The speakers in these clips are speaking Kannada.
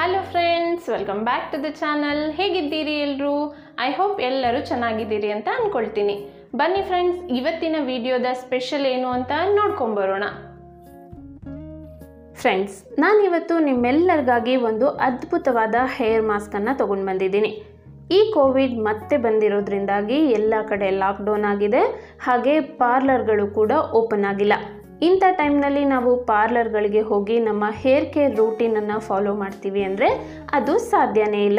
hello friends welcome back to the channel ಹೇಗಿದ್ದೀರಿ ಎಲ್ಲರೂ ಐ ಹೋಪ್ ಎಲ್ಲರೂ ಚೆನ್ನಾಗಿದ್ದೀರಿ ಅಂತ ಅಂದ್ಕೊಳ್ತೀನಿ ಬನ್ನಿ ಫ್ರೆಂಡ್ಸ್ ಇವತ್ತಿನ ವಿಡಿಯೋದ ಸ್ಪೆಷಲ್ ಏನು ಅಂತ ನೋಡ್ಕೊಂಬರೋಣ ಫ್ರೆಂಡ್ಸ್ ನಾನಿವತ್ತು ನಿಮ್ಮೆಲ್ಲರಿಗಾಗಿ ಒಂದು ಅದ್ಭುತವಾದ ಹೇರ್ ಮಾಸ್ಕನ್ನು ತೊಗೊಂಡು ಬಂದಿದ್ದೀನಿ ಈ ಕೋವಿಡ್ ಮತ್ತೆ ಬಂದಿರೋದ್ರಿಂದಾಗಿ ಎಲ್ಲ ಕಡೆ ಲಾಕ್ಡೌನ್ ಆಗಿದೆ ಹಾಗೆ ಪಾರ್ಲರ್ಗಳು ಕೂಡ ಓಪನ್ ಆಗಿಲ್ಲ ಇಂಥ ಟೈಮ್ನಲ್ಲಿ ನಾವು ಪಾರ್ಲರ್ಗಳಿಗೆ ಹೋಗಿ ನಮ್ಮ ಹೇರ್ ಕೇರ್ ರೂಟೀನನ್ನು ಫಾಲೋ ಮಾಡ್ತೀವಿ ಅಂದರೆ ಅದು ಸಾಧ್ಯನೇ ಇಲ್ಲ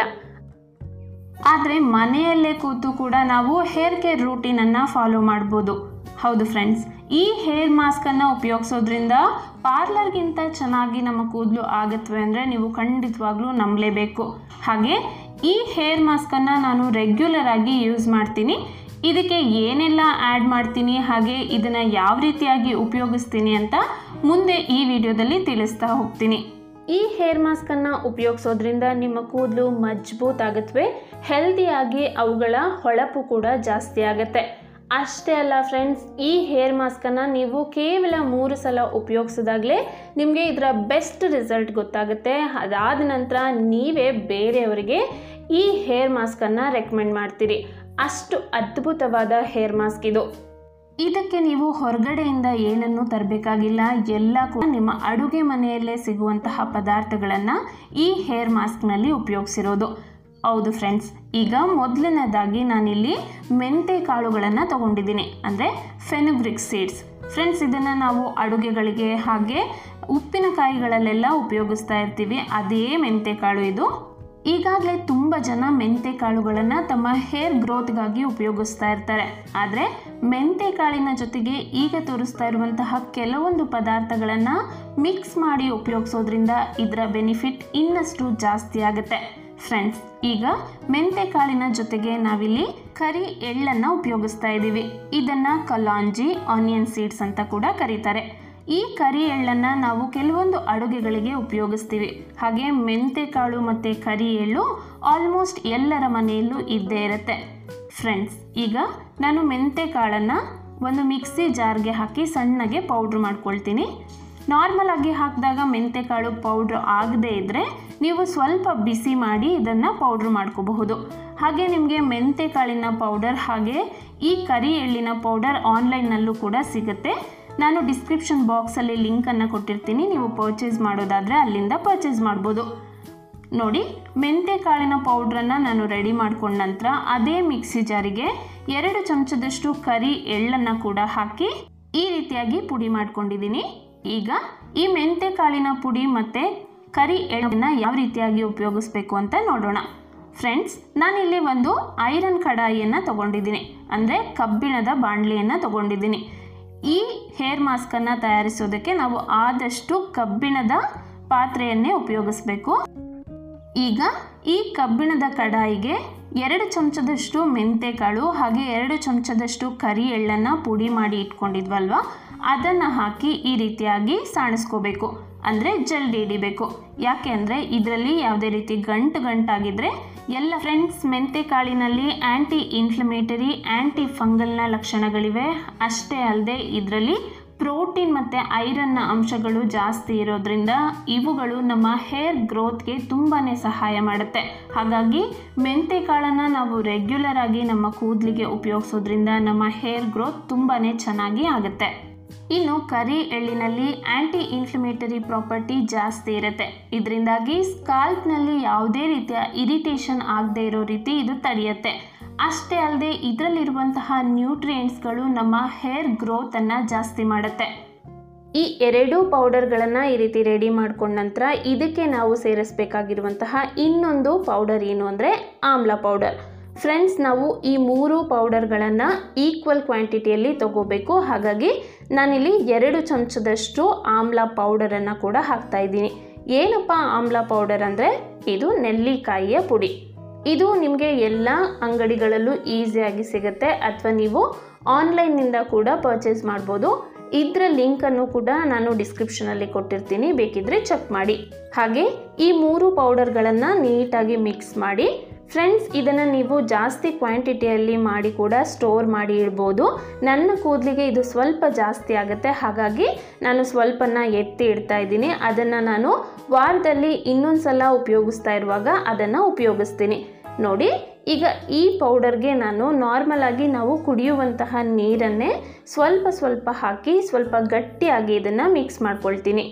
ಆದರೆ ಮನೆಯಲ್ಲೇ ಕೂತು ಕೂಡ ನಾವು ಹೇರ್ ಕೇರ್ ರೂಟೀನನ್ನು ಫಾಲೋ ಮಾಡ್ಬೋದು ಹೌದು ಫ್ರೆಂಡ್ಸ್ ಈ ಹೇರ್ ಮಾಸ್ಕನ್ನು ಉಪಯೋಗಿಸೋದ್ರಿಂದ ಪಾರ್ಲರ್ಗಿಂತ ಚೆನ್ನಾಗಿ ನಮ್ಮ ಕೂದಲು ಆಗುತ್ತವೆ ಅಂದರೆ ನೀವು ಖಂಡಿತವಾಗ್ಲೂ ನಂಬಲೇಬೇಕು ಹಾಗೆ ಈ ಹೇರ್ ಮಾಸ್ಕನ್ನು ನಾನು ರೆಗ್ಯುಲರ್ ಆಗಿ ಯೂಸ್ ಮಾಡ್ತೀನಿ ಇದಕ್ಕೆ ಏನೆಲ್ಲ ಆ್ಯಡ್ ಮಾಡ್ತೀನಿ ಹಾಗೆ ಇದನ್ನು ಯಾವ ರೀತಿಯಾಗಿ ಉಪಯೋಗಿಸ್ತೀನಿ ಅಂತ ಮುಂದೆ ಈ ವಿಡಿಯೋದಲ್ಲಿ ತಿಳಿಸ್ತಾ ಹೋಗ್ತೀನಿ ಈ ಹೇರ್ ಮಾಸ್ಕನ್ನು ಉಪಯೋಗಿಸೋದ್ರಿಂದ ನಿಮ್ಮ ಕೂದಲು ಮಜ್ಬೂತ್ ಆಗುತ್ತವೆ ಹೆಲ್ದಿಯಾಗಿ ಅವುಗಳ ಹೊಳಪು ಕೂಡ ಜಾಸ್ತಿ ಆಗುತ್ತೆ ಅಷ್ಟೇ ಅಲ್ಲ ಫ್ರೆಂಡ್ಸ್ ಈ ಹೇರ್ ಮಾಸ್ಕನ್ನು ನೀವು ಕೇವಲ ಮೂರು ಸಲ ಉಪಯೋಗಿಸಿದಾಗಲೇ ನಿಮಗೆ ಇದರ ಬೆಸ್ಟ್ ರಿಸಲ್ಟ್ ಗೊತ್ತಾಗುತ್ತೆ ಅದಾದ ನಂತರ ನೀವೇ ಬೇರೆಯವರಿಗೆ ಈ ಹೇರ್ ಮಾಸ್ಕನ್ನು ರೆಕಮೆಂಡ್ ಮಾಡ್ತೀರಿ ಅಷ್ಟು ಅದ್ಭುತವಾದ ಹೇರ್ ಮಾಸ್ಕ್ ಇದು ಇದಕ್ಕೆ ನೀವು ಹೊರಗಡೆಯಿಂದ ಏನನ್ನು ತರಬೇಕಾಗಿಲ್ಲ ಎಲ್ಲ ಕೂಡ ನಿಮ್ಮ ಅಡುಗೆ ಮನೆಯಲ್ಲೇ ಸಿಗುವಂತಹ ಪದಾರ್ಥಗಳನ್ನು ಈ ಹೇರ್ ಮಾಸ್ಕ್ನಲ್ಲಿ ಉಪಯೋಗಿಸಿರೋದು ಹೌದು ಫ್ರೆಂಡ್ಸ್ ಈಗ ಮೊದಲನೇದಾಗಿ ನಾನಿಲ್ಲಿ ಮೆಂತೆ ಕಾಳುಗಳನ್ನು ತಗೊಂಡಿದ್ದೀನಿ ಅಂದರೆ ಫೆನುಗ್ರಿಕ್ ಸೀಡ್ಸ್ ಫ್ರೆಂಡ್ಸ್ ಇದನ್ನು ನಾವು ಅಡುಗೆಗಳಿಗೆ ಹಾಗೆ ಉಪ್ಪಿನಕಾಯಿಗಳಲ್ಲೆಲ್ಲ ಉಪಯೋಗಿಸ್ತಾ ಇರ್ತೀವಿ ಅದೇ ಮೆಂತೆ ಕಾಳು ಇದು ಈಗಾಗಲೇ ತುಂಬ ಜನ ಮೆಂತೆ ಕಾಳುಗಳನ್ನು ತಮ್ಮ ಹೇರ್ ಗ್ರೋತ್ಗಾಗಿ ಉಪಯೋಗಿಸ್ತಾ ಇರ್ತಾರೆ ಆದರೆ ಮೆಂತೆ ಕಾಳಿನ ಜೊತೆಗೆ ಈಗ ತೋರಿಸ್ತಾ ಇರುವಂತಹ ಕೆಲವೊಂದು ಪದಾರ್ಥಗಳನ್ನು ಮಿಕ್ಸ್ ಮಾಡಿ ಉಪಯೋಗಿಸೋದ್ರಿಂದ ಇದರ ಬೆನಿಫಿಟ್ ಇನ್ನಷ್ಟು ಜಾಸ್ತಿ ಆಗುತ್ತೆ ಫ್ರೆಂಡ್ಸ್ ಈಗ ಮೆಂತೆ ಕಾಳಿನ ಜೊತೆಗೆ ನಾವಿಲ್ಲಿ ಕರಿ ಎಳ್ಳನ್ನು ಉಪಯೋಗಿಸ್ತಾ ಇದ್ದೀವಿ ಇದನ್ನು ಕಲಾಂಜಿ ಆನಿಯನ್ ಸೀಡ್ಸ್ ಅಂತ ಕೂಡ ಕರೀತಾರೆ ಈ ಕರಿ ಎಳ್ಳನ್ನು ನಾವು ಕೆಲವೊಂದು ಅಡುಗೆಗಳಿಗೆ ಉಪಯೋಗಿಸ್ತೀವಿ ಹಾಗೆ ಮೆಂತೆ ಕಾಳು ಮತ್ತು ಕರಿ ಎಳ್ಳು ಆಲ್ಮೋಸ್ಟ್ ಎಲ್ಲರ ಮನೆಯಲ್ಲೂ ಇದ್ದೇ ಇರುತ್ತೆ ಫ್ರೆಂಡ್ಸ್ ಈಗ ನಾನು ಮೆಂತೆ ಕಾಳನ್ನು ಒಂದು ಮಿಕ್ಸಿ ಜಾರ್ಗೆ ಹಾಕಿ ಸಣ್ಣಗೆ ಪೌಡ್ರ್ ಮಾಡ್ಕೊಳ್ತೀನಿ ನಾರ್ಮಲ್ ಆಗಿ ಹಾಕಿದಾಗ ಮೆಂತೆ ಕಾಳು ಪೌಡ್ರ್ ಆಗದೇ ಇದ್ದರೆ ನೀವು ಸ್ವಲ್ಪ ಬಿಸಿ ಮಾಡಿ ಇದನ್ನು ಪೌಡ್ರ್ ಮಾಡ್ಕೋಬಹುದು ಹಾಗೆ ನಿಮಗೆ ಮೆಂತೆ ಕಾಳಿನ ಪೌಡರ್ ಹಾಗೆ ಈ ಕರಿ ಎಳ್ಳಿನ ಪೌಡರ್ ಆನ್ಲೈನ್ನಲ್ಲೂ ಕೂಡ ಸಿಗುತ್ತೆ ನಾನು ಡಿಸ್ಕ್ರಿಪ್ಷನ್ ಬಾಕ್ಸಲ್ಲಿ ಲಿಂಕನ್ನು ಕೊಟ್ಟಿರ್ತೀನಿ ನೀವು ಪರ್ಚೇಸ್ ಮಾಡೋದಾದರೆ ಅಲ್ಲಿಂದ ಪರ್ಚೇಸ್ ಮಾಡ್ಬೋದು ನೋಡಿ ಮೆಂತೆ ಕಾಳಿನ ಪೌಡ್ರನ್ನು ನಾನು ರೆಡಿ ಮಾಡ್ಕೊಂಡ ನಂತರ ಅದೇ ಮಿಕ್ಸಿ ಜಾರಿಗೆ ಎರಡು ಚಮಚದಷ್ಟು ಕರಿ ಎಳ್ಳನ್ನು ಕೂಡ ಹಾಕಿ ಈ ರೀತಿಯಾಗಿ ಪುಡಿ ಮಾಡ್ಕೊಂಡಿದ್ದೀನಿ ಈಗ ಈ ಮೆಂತೆ ಕಾಳಿನ ಪುಡಿ ಮತ್ತು ಕರಿ ಎಳ್ಳನ್ನು ಯಾವ ರೀತಿಯಾಗಿ ಉಪಯೋಗಿಸ್ಬೇಕು ಅಂತ ನೋಡೋಣ ಫ್ರೆಂಡ್ಸ್ ನಾನಿಲ್ಲಿ ಒಂದು ಐರನ್ ಕಡಾಯಿಯನ್ನು ತಗೊಂಡಿದ್ದೀನಿ ಅಂದರೆ ಕಬ್ಬಿಣದ ಬಾಣಲಿಯನ್ನು ತಗೊಂಡಿದ್ದೀನಿ ಈ ಹೇರ್ ಮಾಸ್ಕನ್ನು ತಯಾರಿಸೋದಕ್ಕೆ ನಾವು ಆದಷ್ಟು ಕಬ್ಬಿಣದ ಪಾತ್ರೆಯನ್ನೇ ಉಪಯೋಗಿಸ್ಬೇಕು ಈಗ ಈ ಕಬ್ಬಿಣದ ಕಡಾಯಿಗೆ ಎರಡು ಚಮಚದಷ್ಟು ಮೆಂತೆಕಾಳು ಹಾಗೆ ಎರಡು ಚಮಚದಷ್ಟು ಕರಿ ಎಳ್ಳನ್ನು ಪುಡಿ ಮಾಡಿ ಇಟ್ಕೊಂಡಿದ್ವಲ್ವ ಅದನ್ನು ಹಾಕಿ ಈ ರೀತಿಯಾಗಿ ಸಾಣಿಸ್ಕೋಬೇಕು ಅಂದರೆ ಜಲ್ದಿ ಹಿಡಿಬೇಕು ಯಾಕೆ ಅಂದರೆ ಇದರಲ್ಲಿ ಯಾವುದೇ ರೀತಿ ಗಂಟು ಗಂಟಾಗಿದ್ದರೆ ಎಲ್ಲ ಫ್ರೆಂಡ್ಸ್ ಮೆಂತೆ ಕಾಳಿನಲ್ಲಿ ಆ್ಯಂಟಿ ಇನ್ಫ್ಲಮೇಟರಿ ಆ್ಯಂಟಿ ಫಂಗಲ್ನ ಲಕ್ಷಣಗಳಿವೆ ಅಷ್ಟೇ ಅಲ್ಲದೆ ಇದರಲ್ಲಿ ಪ್ರೋಟೀನ್ ಮತ್ತು ಐರನ್ನ ಅಂಶಗಳು ಜಾಸ್ತಿ ಇರೋದ್ರಿಂದ ಇವುಗಳು ನಮ್ಮ ಹೇರ್ ಗ್ರೋತ್ಗೆ ತುಂಬಾ ಸಹಾಯ ಮಾಡುತ್ತೆ ಹಾಗಾಗಿ ಮೆಂತೆ ಕಾಳನ್ನು ನಾವು ರೆಗ್ಯುಲರ್ ಆಗಿ ನಮ್ಮ ಕೂದಲಿಗೆ ಉಪಯೋಗಿಸೋದ್ರಿಂದ ನಮ್ಮ ಹೇರ್ ಗ್ರೋತ್ ತುಂಬಾ ಚೆನ್ನಾಗಿ ಆಗುತ್ತೆ ಇನ್ನು ಕರಿ ಎಳ್ಳಿನಲ್ಲಿ ಆ್ಯಂಟಿ ಇನ್ಫ್ಲಮೇಟರಿ ಪ್ರಾಪರ್ಟಿ ಜಾಸ್ತಿ ಇರುತ್ತೆ ಇದರಿಂದಾಗಿ ಸ್ಕಾಲ್ಪ್ನಲ್ಲಿ ಯಾವುದೇ ರೀತಿಯ ಇರಿಟೇಷನ್ ಆಗದೆ ಇರೋ ರೀತಿ ಇದು ತಡೆಯುತ್ತೆ ಅಷ್ಟೇ ಅಲ್ಲದೆ ಇದರಲ್ಲಿರುವಂತಹ ನ್ಯೂಟ್ರಿಯೆಂಟ್ಸ್ಗಳು ನಮ್ಮ ಹೇರ್ ಗ್ರೋತನ್ನು ಜಾಸ್ತಿ ಮಾಡುತ್ತೆ ಈ ಎರಡೂ ಪೌಡರ್ಗಳನ್ನು ಈ ರೀತಿ ರೆಡಿ ಮಾಡ್ಕೊಂಡ ನಂತರ ಇದಕ್ಕೆ ನಾವು ಸೇರಿಸಬೇಕಾಗಿರುವಂತಹ ಇನ್ನೊಂದು ಪೌಡರ್ ಏನು ಅಂದರೆ ಆಮ್ಲ ಪೌಡರ್ ಫ್ರೆಂಡ್ಸ್ ನಾವು ಈ ಮೂರು ಪೌಡರ್ಗಳನ್ನು ಈಕ್ವಲ್ ಕ್ವಾಂಟಿಟಿಯಲ್ಲಿ ತಗೋಬೇಕು ಹಾಗಾಗಿ ನಾನಿಲ್ಲಿ ಎರಡು ಚಮಚದಷ್ಟು ಆಮ್ಲ ಪೌಡರನ್ನು ಕೂಡ ಹಾಕ್ತಾ ಇದ್ದೀನಿ ಏನಪ್ಪ ಆಮ್ಲ ಪೌಡರ್ ಅಂದರೆ ಇದು ನೆಲ್ಲಿಕಾಯಿಯ ಪುಡಿ ಇದು ನಿಮಗೆ ಎಲ್ಲ ಅಂಗಡಿಗಳಲ್ಲೂ ಈಸಿಯಾಗಿ ಸಿಗುತ್ತೆ ಅಥವಾ ನೀವು ಆನ್ಲೈನ್ನಿಂದ ಕೂಡ ಪರ್ಚೇಸ್ ಮಾಡ್ಬೋದು ಇದರ ಲಿಂಕನ್ನು ಕೂಡ ನಾನು ಡಿಸ್ಕ್ರಿಪ್ಷನಲ್ಲಿ ಕೊಟ್ಟಿರ್ತೀನಿ ಬೇಕಿದ್ರೆ ಚೆಕ್ ಮಾಡಿ ಹಾಗೆ ಈ ಮೂರು ಪೌಡರ್ಗಳನ್ನು ನೀಟಾಗಿ ಮಿಕ್ಸ್ ಮಾಡಿ ಫ್ರೆಂಡ್ಸ್ ಇದನ್ನು ನೀವು ಜಾಸ್ತಿ ಕ್ವಾಂಟಿಟಿಯಲ್ಲಿ ಮಾಡಿ ಕೂಡ ಸ್ಟೋರ್ ಮಾಡಿ ಇಡ್ಬೋದು ನನ್ನ ಕೂದಲಿಗೆ ಇದು ಸ್ವಲ್ಪ ಜಾಸ್ತಿ ಆಗುತ್ತೆ ಹಾಗಾಗಿ ನಾನು ಸ್ವಲ್ಪನ ಎತ್ತಿ ಇಡ್ತಾ ಇದ್ದೀನಿ ಅದನ್ನು ನಾನು ವಾರದಲ್ಲಿ ಇನ್ನೊಂದು ಸಲ ಉಪಯೋಗಿಸ್ತಾ ಇರುವಾಗ ಅದನ್ನು ಉಪಯೋಗಿಸ್ತೀನಿ ನೋಡಿ ಈಗ ಈ ಪೌಡರ್ಗೆ ನಾನು ನಾರ್ಮಲ್ ಆಗಿ ನಾವು ಕುಡಿಯುವಂತಹ ನೀರನ್ನೇ ಸ್ವಲ್ಪ ಸ್ವಲ್ಪ ಹಾಕಿ ಸ್ವಲ್ಪ ಗಟ್ಟಿಯಾಗಿ ಇದನ್ನು ಮಿಕ್ಸ್ ಮಾಡ್ಕೊಳ್ತೀನಿ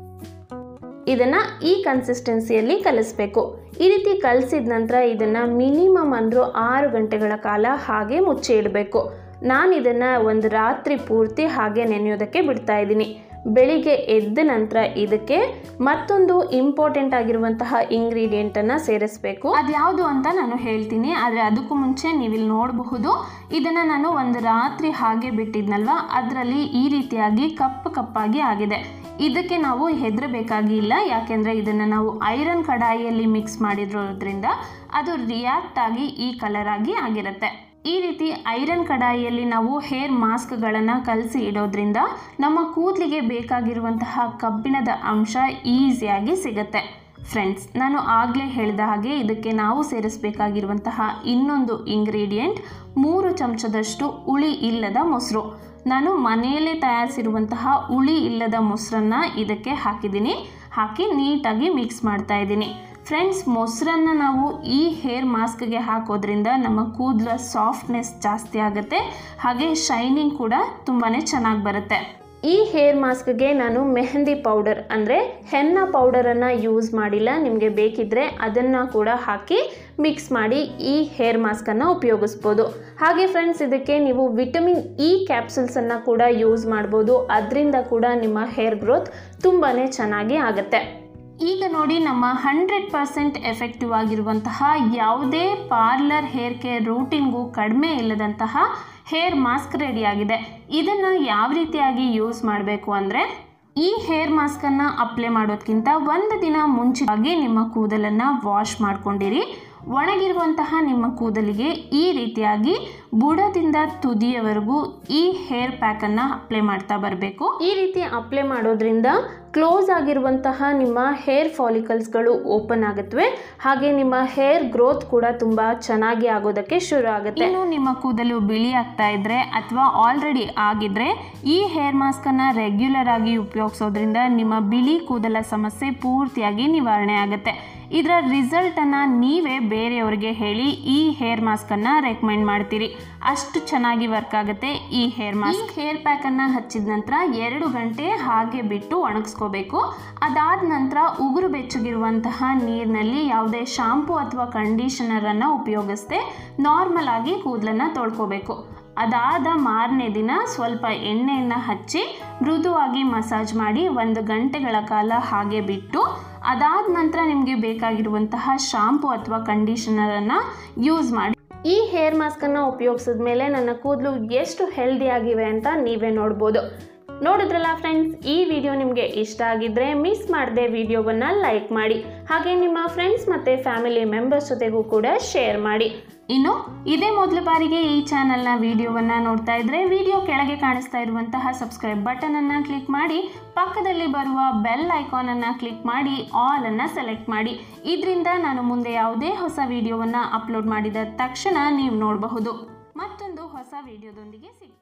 ಇದನ್ನು ಈ ಕನ್ಸಿಸ್ಟೆನ್ಸಿಯಲ್ಲಿ ಕಲಿಸ್ಬೇಕು ಈ ರೀತಿ ಕಲಿಸಿದ ನಂತರ ಇದನ್ನು ಮಿನಿಮಮ್ ಅಂದರೂ ಆರು ಗಂಟೆಗಳ ಕಾಲ ಹಾಗೆ ಮುಚ್ಚಿ ಇಡಬೇಕು ನಾನು ಇದನ್ನು ಒಂದು ರಾತ್ರಿ ಪೂರ್ತಿ ಹಾಗೆ ನೆನೆಯೋದಕ್ಕೆ ಬಿಡ್ತಾ ಇದ್ದೀನಿ ಬೆಳಿಗ್ಗೆ ಎದ್ದ ನಂತರ ಇದಕ್ಕೆ ಮತ್ತೊಂದು ಇಂಪಾರ್ಟೆಂಟ್ ಆಗಿರುವಂತಹ ಇಂಗ್ರೀಡಿಯೆಂಟನ್ನು ಸೇರಿಸಬೇಕು ಅದ್ಯಾವುದು ಅಂತ ನಾನು ಹೇಳ್ತೀನಿ ಆದರೆ ಅದಕ್ಕೂ ಮುಂಚೆ ನೀವಿಲ್ಲಿ ನೋಡಬಹುದು ಇದನ್ನು ನಾನು ಒಂದು ರಾತ್ರಿ ಹಾಗೆ ಬಿಟ್ಟಿದ್ನಲ್ವ ಅದರಲ್ಲಿ ಈ ರೀತಿಯಾಗಿ ಕಪ್ಪು ಕಪ್ಪಾಗಿ ಆಗಿದೆ ಇದಕ್ಕೆ ನಾವು ಹೆದರಬೇಕಾಗಿಲ್ಲ ಯಾಕೆಂದರೆ ಇದನ್ನು ನಾವು ಐರನ್ ಕಡಾಯಿಯಲ್ಲಿ ಮಿಕ್ಸ್ ಮಾಡಿರೋದ್ರಿಂದ ಅದು ರಿಯಾಕ್ಟ್ ಆಗಿ ಈ ಕಲರ್ ಆಗಿ ಆಗಿರುತ್ತೆ ಈ ರೀತಿ ಐರನ್ ಕಡಾಯಿಯಲ್ಲಿ ನಾವು ಹೇರ್ ಮಾಸ್ಕ್ಗಳನ್ನು ಕಲಸಿ ಇಡೋದ್ರಿಂದ ನಮ್ಮ ಕೂದಲಿಗೆ ಬೇಕಾಗಿರುವಂತಹ ಕಬ್ಬಿಣದ ಅಂಶ ಈಸಿಯಾಗಿ ಸಿಗುತ್ತೆ ಫ್ರೆಂಡ್ಸ್ ನಾನು ಆಗಲೇ ಹೇಳಿದ ಹಾಗೆ ಇದಕ್ಕೆ ನಾವು ಸೇರಿಸಬೇಕಾಗಿರುವಂತಹ ಇನ್ನೊಂದು ಇಂಗ್ರೀಡಿಯೆಂಟ್ ಮೂರು ಚಮಚದಷ್ಟು ಹುಳಿ ಇಲ್ಲದ ಮೊಸರು ನಾನು ಮನೆಯಲ್ಲೇ ತಯಾರಿಸಿರುವಂತಹ ಹುಳಿ ಇಲ್ಲದ ಮೊಸರನ್ನ ಇದಕ್ಕೆ ಹಾಕಿದ್ದೀನಿ ಹಾಕಿ ನೀಟಾಗಿ ಮಿಕ್ಸ್ ಮಾಡ್ತಾ ಇದ್ದೀನಿ ಫ್ರೆಂಡ್ಸ್ ಮೊಸರನ್ನು ನಾವು ಈ ಹೇರ್ ಮಾಸ್ಕ್ಗೆ ಹಾಕೋದ್ರಿಂದ ನಮ್ಮ ಕೂದಲ ಸಾಫ್ಟ್ನೆಸ್ ಜಾಸ್ತಿ ಆಗುತ್ತೆ ಹಾಗೆ ಶೈನಿಂಗ್ ಕೂಡ ತುಂಬಾ ಚೆನ್ನಾಗಿ ಬರುತ್ತೆ ಈ ಹೇರ್ ಮಾಸ್ಕ್ಗೆ ನಾನು ಮೆಹಂದಿ ಪೌಡರ್ ಅಂದರೆ ಹೆನ್ನ ಪೌಡರನ್ನು ಯೂಸ್ ಮಾಡಿಲ್ಲ ನಿಮಗೆ ಬೇಕಿದ್ದರೆ ಅದನ್ನು ಕೂಡ ಹಾಕಿ ಮಿಕ್ಸ್ ಮಾಡಿ ಈ ಹೇರ್ ಮಾಸ್ಕನ್ನು ಉಪಯೋಗಿಸ್ಬೋದು ಹಾಗೆ ಫ್ರೆಂಡ್ಸ್ ಇದಕ್ಕೆ ನೀವು ವಿಟಮಿನ್ ಇ ಕ್ಯಾಪ್ಸುಲ್ಸನ್ನು ಕೂಡ ಯೂಸ್ ಮಾಡ್ಬೋದು ಅದರಿಂದ ಕೂಡ ನಿಮ್ಮ ಹೇರ್ ಗ್ರೋತ್ ತುಂಬಾ ಚೆನ್ನಾಗಿ ಆಗುತ್ತೆ ಈಗ ನೋಡಿ ನಮ್ಮ ಹಂಡ್ರೆಡ್ ಪರ್ಸೆಂಟ್ ಎಫೆಕ್ಟಿವ್ ಆಗಿರುವಂತಹ ಯಾವುದೇ ಪಾರ್ಲರ್ ಹೇರ್ ಕೇರ್ ರೂಟೀನ್ಗೂ ಕಡಿಮೆ ಇಲ್ಲದಂತಹ ಹೇರ್ ಮಾಸ್ಕ್ ರೆಡಿಯಾಗಿದೆ ಇದನ್ನು ಯಾವ ರೀತಿಯಾಗಿ ಯೂಸ್ ಮಾಡಬೇಕು ಅಂದರೆ ಈ ಹೇರ್ ಮಾಸ್ಕನ್ನು ಅಪ್ಲೈ ಮಾಡೋದಕ್ಕಿಂತ ಒಂದು ದಿನ ಮುಂಚಿತವಾಗಿ ನಿಮ್ಮ ಕೂದಲನ್ನು ವಾಶ್ ಮಾಡ್ಕೊಂಡಿರಿ ಒಣಗಿರುವಂತಹ ನಿಮ್ಮ ಕೂದಲಿಗೆ ಈ ರೀತಿಯಾಗಿ ಬುಡದಿಂದ ತುದಿಯವರೆಗೂ ಈ ಹೇರ್ ಪ್ಯಾಕನ್ನು ಅಪ್ಲೈ ಮಾಡ್ತಾ ಬರಬೇಕು ಈ ರೀತಿ ಅಪ್ಲೈ ಮಾಡೋದ್ರಿಂದ ಕ್ಲೋಸ್ ಆಗಿರುವಂತಹ ನಿಮ್ಮ ಹೇರ್ ಫಾಲಿಕಲ್ಸ್ಗಳು ಓಪನ್ ಆಗುತ್ತವೆ ಹಾಗೆ ನಿಮ್ಮ ಹೇರ್ ಗ್ರೋತ್ ಕೂಡ ತುಂಬ ಚೆನ್ನಾಗಿ ಆಗೋದಕ್ಕೆ ಶುರು ಆಗುತ್ತೆ ಇನ್ನು ನಿಮ್ಮ ಕೂದಲು ಬಿಳಿ ಆಗ್ತಾ ಇದ್ರೆ ಅಥವಾ ಆಲ್ರೆಡಿ ಆಗಿದ್ರೆ ಈ ಹೇರ್ ಮಾಸ್ಕನ್ನು ರೆಗ್ಯುಲರ್ ಆಗಿ ಉಪಯೋಗಿಸೋದ್ರಿಂದ ನಿಮ್ಮ ಬಿಳಿ ಕೂದಲ ಸಮಸ್ಯೆ ಪೂರ್ತಿಯಾಗಿ ನಿವಾರಣೆ ಆಗುತ್ತೆ ಇದರ ರಿಸಲ್ಟನ್ನು ನೀವೇ ಬೇರೆಯವರಿಗೆ ಹೇಳಿ ಈ ಹೇರ್ ಮಾಸ್ಕನ್ನು ರೆಕಮೆಂಡ್ ಮಾಡ್ತೀರಿ ಅಷ್ಟು ಚೆನ್ನಾಗಿ ವರ್ಕ್ ಆಗುತ್ತೆ ಈ ಹೇರ್ ಮಾಸ್ಕ್ ಹೇರ್ ಪ್ಯಾಕನ್ನು ಹಚ್ಚಿದ ನಂತರ ಎರಡು ಗಂಟೆ ಹಾಗೆ ಬಿಟ್ಟು ಒಣಗಿಸ್ಕೋಬೇಕು ಅದಾದ ನಂತರ ಉಗುರು ಬೆಚ್ಚಗಿರುವಂತಹ ನೀರಿನಲ್ಲಿ ಯಾವುದೇ ಶಾಂಪೂ ಅಥವಾ ಕಂಡೀಷನರನ್ನು ಉಪಯೋಗಿಸದೆ ನಾರ್ಮಲ್ ಆಗಿ ಕೂದಲನ್ನು ತೊಳ್ಕೊಬೇಕು ಅದಾದ ಮಾರನೇ ದಿನ ಸ್ವಲ್ಪ ಎಣ್ಣೆಯನ್ನು ಹಚ್ಚಿ ಮೃದುವಾಗಿ ಮಸಾಜ್ ಮಾಡಿ ಒಂದು ಗಂಟೆಗಳ ಕಾಲ ಹಾಗೆ ಬಿಟ್ಟು ಅದಾದ ನಂತರ ನಿಮಗೆ ಬೇಕಾಗಿರುವಂತಹ ಶಾಂಪೂ ಅಥವಾ ಕಂಡೀಷನರನ್ನು ಯೂಸ್ ಮಾಡಿ ಈ ಹೇರ್ ಮಾಸ್ಕನ್ನು ಉಪಯೋಗಿಸಿದ ಮೇಲೆ ನನ್ನ ಕೂದಲು ಎಷ್ಟು ಹೆಲ್ದಿ ಆಗಿವೆ ಅಂತ ನೀವೇ ನೋಡ್ಬೋದು ನೋಡಿದ್ರಲ್ಲ ಫ್ರೆಂಡ್ಸ್ ಈ ವಿಡಿಯೋ ನಿಮಗೆ ಇಷ್ಟ ಆಗಿದ್ದರೆ ಮಿಸ್ ಮಾಡದೆ ವಿಡಿಯೋವನ್ನು ಲೈಕ್ ಮಾಡಿ ಹಾಗೆ ನಿಮ್ಮ ಫ್ರೆಂಡ್ಸ್ ಮತ್ತು ಫ್ಯಾಮಿಲಿ ಮೆಂಬರ್ಸ್ ಜೊತೆಗೂ ಕೂಡ ಶೇರ್ ಮಾಡಿ ಇನ್ನು ಇದೇ ಮೊದಲ ಬಾರಿಗೆ ಈ ಚಾನಲ್ನ ವಿಡಿಯೋವನ್ನು ನೋಡ್ತಾ ಇದ್ದರೆ ವಿಡಿಯೋ ಕೆಳಗೆ ಕಾಣಿಸ್ತಾ ಇರುವಂತಹ ಸಬ್ಸ್ಕ್ರೈಬ್ ಬಟನನ್ನು ಕ್ಲಿಕ್ ಮಾಡಿ ಪಕ್ಕದಲ್ಲಿ ಬರುವ ಬೆಲ್ ಐಕಾನನ್ನು ಕ್ಲಿಕ್ ಮಾಡಿ ಆಲನ್ನು ಸೆಲೆಕ್ಟ್ ಮಾಡಿ ಇದರಿಂದ ನಾನು ಮುಂದೆ ಯಾವುದೇ ಹೊಸ ವಿಡಿಯೋವನ್ನು ಅಪ್ಲೋಡ್ ಮಾಡಿದ ತಕ್ಷಣ ನೀವು ನೋಡಬಹುದು ಮತ್ತೊಂದು ಹೊಸ ವಿಡಿಯೋದೊಂದಿಗೆ ಸಿಗ್ತೀನಿ